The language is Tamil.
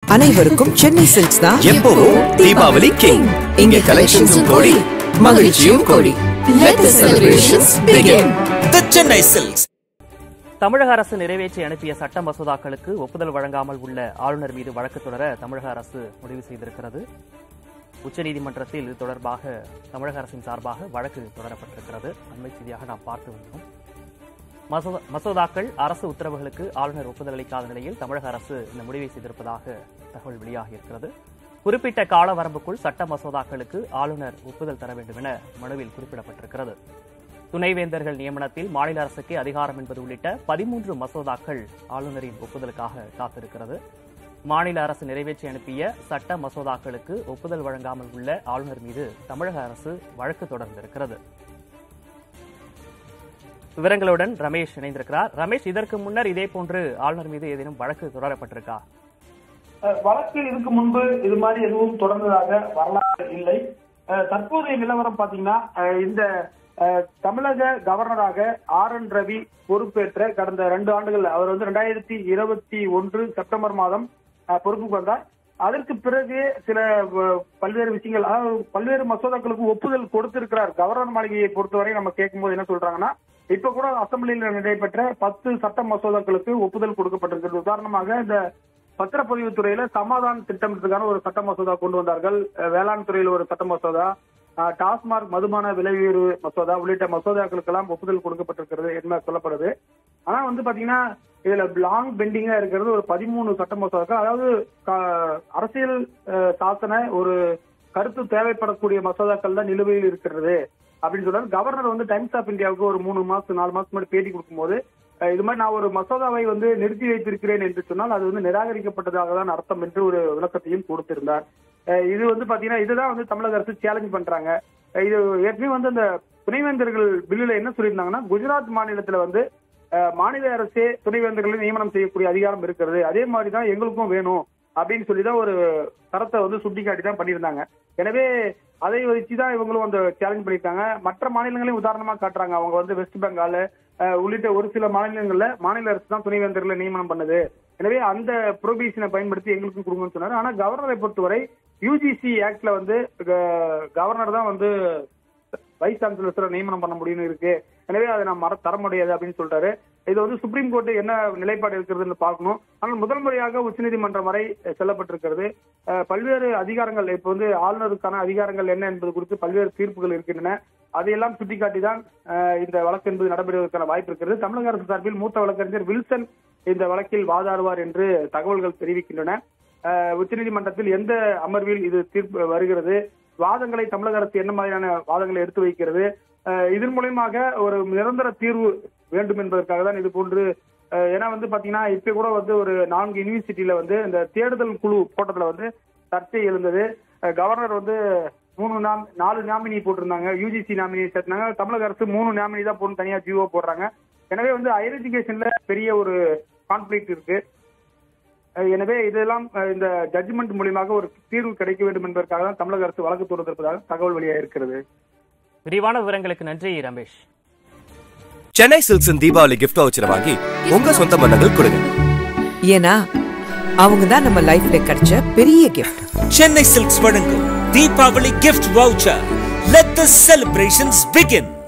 அனைவருக்கும் சென்னை சில்க்ஸ் தான் எப்பவும் தீபாவளி கிங் இங்க கலெக்ஷன்ஸும் கோடி மகிழ்ச்சியும் கோடி Let the celebrations begin. The Chennai Silks தமிழக அரசு நிறைவேற்றி அனுப்பிய சட்ட மசோதாக்களுக்கு ஒப்புதல் வழங்காமல் உள்ள ஆளுநர் மீது வழக்கு தொடர தமிழக அரசு முடிவு செய்திருக்கிறது உச்சநீதிமன்றத்தில் இது தொடர்பாக தமிழக அரசின் சார்பாக வழக்கு தொடரப்பட்டிருக்கிறது அண்மை செய்தியாக நாம் பார்த்து வந்தோம் மசோதா- மசோதாக்கள் அரசு உத்தரவுகளுக்கு ஆளுநர் ஒப்புதல் அளிக்காத நிலையில் தமிழக அரசு இந்த முடிவை செய்திருப்பதாக தகவல் வெளியாகியிருக்கிறது குறிப்பிட்ட கால வரம்புக்குள் சட்ட மசோதாக்களுக்கு ஆளுநர் ஒப்புதல் தர வேண்டும் என மனுவில் குறிப்பிடப்பட்டிருக்கிறது துணைவேந்தர்கள் நியமனத்தில் மாநில அரசுக்கே அதிகாரம் என்பது உள்ளிட்ட பதிமூன்று மசோதாக்கள் ஆளுநரின் ஒப்புதலுக்காக காத்திருக்கிறது மாநில அரசு நிறைவேற்றி அனுப்பிய சட்ட மசோதாக்களுக்கு ஒப்புதல் வழங்காமல் உள்ள ஆளுநர் மீது தமிழக அரசு வழக்கு தொடர்ந்திருக்கிறது விவரங்களுடன் ரமேஷ் இணைந்திருக்கிறார் ரமேஷ் இதற்கு முன்னர் இதே போன்று ஆளுநர் மீது ஏதேனும் வழக்கு தொடரப்பட்டிருக்கா அஹ் வழக்கில் இதுக்கு முன்பு இது மாதிரி எதுவும் தொடர்ந்ததாக வரலாறு இல்லை அஹ் தற்போதைய நிலவரம் பாத்தீங்கன்னா அஹ் இந்த அஹ் தமிழக கவர்னராக ஆர் என் ரவி பொறுப்பேற்ற கடந்த ரெண்டு ஆண்டுகள் அவர் வந்து ரெண்டாயிரத்தி இருபத்தி ஒன்று செப்டம்பர் மாதம் அஹ் பொறுப்புக்கு வந்தார் அதற்கு பிறகு சில அஹ், பல்வேறு விஷயங்கள் அதாவது பல்வேறு மசோதாக்களுக்கு ஒப்புதல் கொடுத்திருக்கிறார் கவர்னர் மாளிகையை பொறுத்தவரை நம்ம கேட்கும்போது என்ன சொல்றாங்கன்னா இப்ப கூட அசம்பிளியில் நடைபெற்ற பத்து சட்ட மசோதாக்களுக்கு ஒப்புதல் கொடுக்கப்பட்டிருக்கிறது உதாரணமாக இந்த பத்திரப்பதிவு துறையில சமாதான திட்டத்திற்கான ஒரு சட்ட மசோதா கொண்டு வந்தார்கள் அஹ் வேளாண் துறையில ஒரு சட்ட மசோதா அஹ் டாஸ்மாக் மதுபான விலை உயர்வு மசோதா உள்ளிட்ட மசோதாக்களுக்கெல்லாம் ஒப்புதல் கொடுக்கப்பட்டிருக்கிறது என்ன சொல்லப்படுது ஆனா வந்து பாத்தீங்கன்னா இதுல லாங் பெண்டிங்கா இருக்கிறது ஒரு பதிமூணு சட்ட மசோதாக்கள் அதாவது க- அரசியல் அஹ், சாசன ஒரு கருத்து தேவைப்படக்கூடிய மசோதாக்கள் தான் நிலுவையில் இருக்கிறது அப்படின்னு சொல்றாரு கவர்னர் வந்து டைம்ஸ் ஆஃப் இந்தியாவுக்கு ஒரு மூணு மாசம் நாலு மாசம் முன்னாடி பேட்டி கொடுக்கும்போது அஹ், இது மாதிரி நான் ஒரு மசோதாவை வந்து நிறுத்தி வைத்திருக்கிறேன் என்று சொன்னால் அது வந்து நிராகரிக்கப்பட்டதாக தான் அர்த்தம் என்று ஒரு விளக்கத்தையும் கொடுத்திருந்தார் அஹ், இது வந்து பாத்தீங்கன்னா இதுதான் வந்து தமிழக அரசு சேலஞ்ச் பண்றாங்க அஹ், இது ஏற்கனவே வந்து அந்த துணைவேந்தர்கள் பில்லுல என்ன சொல்லியிருந்தாங்கன்னா குஜராத் மாநிலத்துல வந்து அஹ், மாநில அரசே துணைவேந்தர்களை நியமனம் செய்யக்கூடிய அதிகாரம் இருக்கிறது அதே மாதிரி தான் எங்களுக்கும் வேணும் அப்படின்னு சொல்லி தான் ஒரு தரத்தை வந்து சுட்டிக்காட்டி தான் பண்ணியிருந்தாங்க எனவே அதை வச்சுதான் இவங்களும் அந்த சேலஞ்ச் பண்ணியிருக்காங்க மற்ற மாநிலங்களையும் உதாரணமா காட்டுறாங்க அவங்க வந்து வெஸ்ட் பெங்கால் அஹ், உள்ளிட்ட ஒரு சில மாநிலங்கள்ல மாநில அரசு தான் துணைவேந்தர்களை நியமனம் பண்ணுது எனவே அந்த ப்ரொவிஷனை பயன்படுத்தி எங்களுக்கும் கொடுங்கன்னு சொன்னாரு ஆனா கவர்னரை பொறுத்தவரை யூஜிசி ஆக்ட்ல வந்து க- கவர்னர் தான் வந்து வைஸ் சான்சலர்ஸரை நியமனம் பண்ண முடியும்னு இருக்கு எனவே அதை நான் மற தர முடியாது அப்படின்னு சொல்றாரு இது வந்து சுப்ரீம் கோர்ட் என்ன நிலைப்பாடு இருக்கிறதுன்னு பார்க்கணும் ஆனால் முதல் முறையாக உச்சநீதிமன்றம் வரை அஹ், செல்லப்பட்டிருக்கிறது அஹ், பல்வேறு அதிகாரங்கள் இப்ப வந்து ஆளுநருக்கான அதிகாரங்கள் என்ன என்பது குறித்து பல்வேறு தீர்ப்புகள் இருக்கின்றன அதையெல்லாம் சுட்டிக்காட்டி தான் அஹ், இந்த வழக்கு என்பது நடைபெறுவதற்கான வாய்ப்பு இருக்கிறது தமிழக அரசு சார்பில் மூத்த வழக்கறிஞர் வில்சன் இந்த வழக்கில் வாதாடுவார் என்று தகவல்கள் தெரிவிக்கின்றன அஹ், உச்சநீதிமன்றத்தில் எந்த அமர்வில் இது தீர்ப்பு வருகிறது வாதங்களை தமிழக அரசு என்ன மாதிரியான வாதங்களை எடுத்து வைக்கிறது அஹ், இதன் மூலயமாக ஒரு நிரந்தர தீர்வு வேண்டும் என்பதற்காக தான் இது போன்று அஹ், ஏன்னா வந்து பாத்தீங்கன்னா இப்ப கூட வந்து ஒரு நான்கு யூனிவர்சிட்டியில வந்து இந்த தேடுதல் குழு கூட்டத்துல வந்து சர்ச்சை எழுந்தது அஹ், கவர்னர் வந்து மூணு நாம் நாலு நாமினி போட்டிருந்தாங்க யூஜிசி நாமினி சேர்த்தாங்க தமிழக அரசு மூணு நாமினி தான் போட்டு தனியா ஜிஓ போடுறாங்க எனவே வந்து ஹையர் எஜுகேஷன்ல பெரிய ஒரு கான்ஃபிளிக்ட் இருக்கு அஹ் எனவே இதெல்லாம் அஹ் இந்த ஜட்ஜ்மெண்ட் மூலியமாக ஒரு தீர்வு கிடைக்க வேண்டும் என்பதற்காக தான் தமிழக அரசு வழக்கு தொடுத்திருப்பதாக தகவல் வெளியாக இருக்கிறது விரிவான விவரங்களுக்கு நன்றி ரமேஷ் சென்னை சில்க்ஸின் தீபாவளி கிஃப்ட் வவுச்சரை வாங்கி உங்க சொந்த பந்தங்கள் கொடுங்க ஏன்னா அவங்க தான் நம்ம லைஃப்ல கிடைச்ச பெரிய கிஃப்ட் சென்னை சில்க்ஸ் வழங்கும் Deepavali gift voucher let the celebrations begin